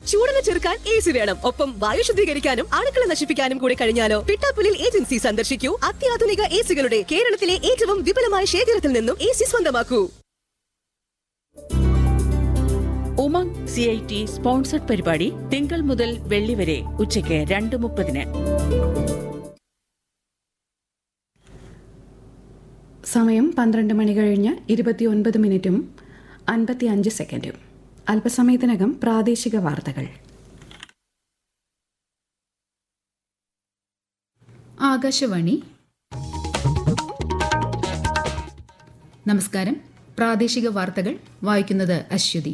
ചൂടിനെ ചെറുക്കാൻ A C വേണം ഒപ്പം വായു ശുദ്ധീകരിക്കാനും അണുക്കളെ നശിപ്പിക്കാനും കൂടെ കഴിഞ്ഞാലോ പിട്ടാപ്പുലിൽ ഏജൻസി സന്ദർശിക്കൂ അത്യാധുനിക എ സികളുടെ കേരളത്തിലെ ഏറ്റവും വിപുലമായ ശേഖരത്തിൽ നിന്നും എ സി സ്വന്തമാക്കൂ Umang C I T sponsored പരിപാടി തിങ്കൾ മുതൽ വെള്ളി വരെ ഉച്ചയ്ക്ക് രണ്ട് മുപ്പതിന് സമയം പന്ത്രണ്ട് മണി കഴിഞ്ഞ് ഇരുപത്തിയൊൻപത് മിനിറ്റും അൻപത്തി അഞ്ച് സെക്കൻഡും അല്പസമയത്തിനകം പ്രാദേശിക വാർത്തകൾ ആകാശവാണി നമസ്കാരം പ്രാദേശിക വാർത്തകൾ വായിക്കുന്നത് അശ്വതി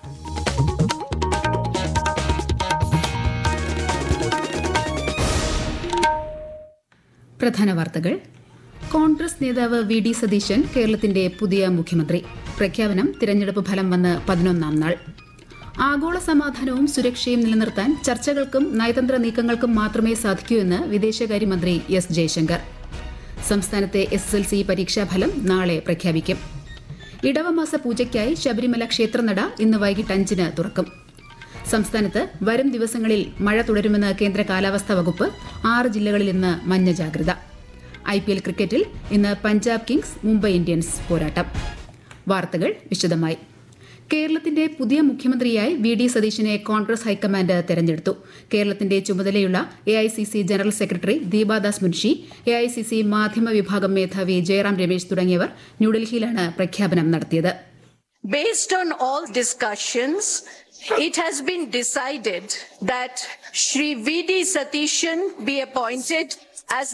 പ്രധാന വാർത്തകൾ കോൺഗ്രസ് നേതാവ് വി ഡി സതീശൻ കേരളത്തിന്റെ പുതിയ മുഖ്യമന്ത്രി പ്രഖ്യാപനം തിരഞ്ഞെടുപ്പ് ഫലം വന്ന് പതിനൊന്നാം നാൾ ആഗോള സമാധാനവും സുരക്ഷയും നിലനിർത്താൻ ചർച്ചകൾക്കും നയതന്ത്ര നീക്കങ്ങൾക്കും മാത്രമേ സാധിക്കൂ എന്ന് വിദേശകാര്യമന്ത്രി എസ് ജയശങ്കർ സംസ്ഥാനത്തെ എസ് എസ് എൽ സി പരീക്ഷാഫലം നാളെ പ്രഖ്യാപിക്കും ഇടവമാസ പൂജയ്ക്കായി ശബരിമല ക്ഷേത്രനട ഇന്ന് വൈകിട്ട് അഞ്ചിന് തുറക്കും സംസ്ഥാനത്ത് വരും ദിവസങ്ങളിൽ മഴ തുടരുമെന്ന് കേന്ദ്ര കാലാവസ്ഥാ വകുപ്പ് ആറ് ജില്ലകളിൽ ഇന്ന് മഞ്ഞ ജാഗ്രത ഐ പി എൽ ക്രിക്കറ്റിൽ ഇന്ന് പഞ്ചാബ് കിങ്സ് മുംബൈ ഇന്ത്യൻസ് പോരാട്ടം വാർത്തകൾ വിശദമായി കേരളത്തിന്റെ പുതിയ മുഖ്യമന്ത്രിയായി വി ഡി സതീശനെ കോൺഗ്രസ് ഹൈക്കമാൻഡ് തെരഞ്ഞെടുത്തു കേരളത്തിന്റെ ചുമതലയുള്ള A I C C general secretary Deepa Das Munshi A I C C മാധ്യമ വിഭാഗം മേധാവി ജയറാം രമേശ് തുടങ്ങിയവർ ന്യൂഡൽഹിയിലാണ് പ്രഖ്യാപനം നടത്തിയത് Based on all discussions, it has been decided that Shri V.D. Satishan be appointed as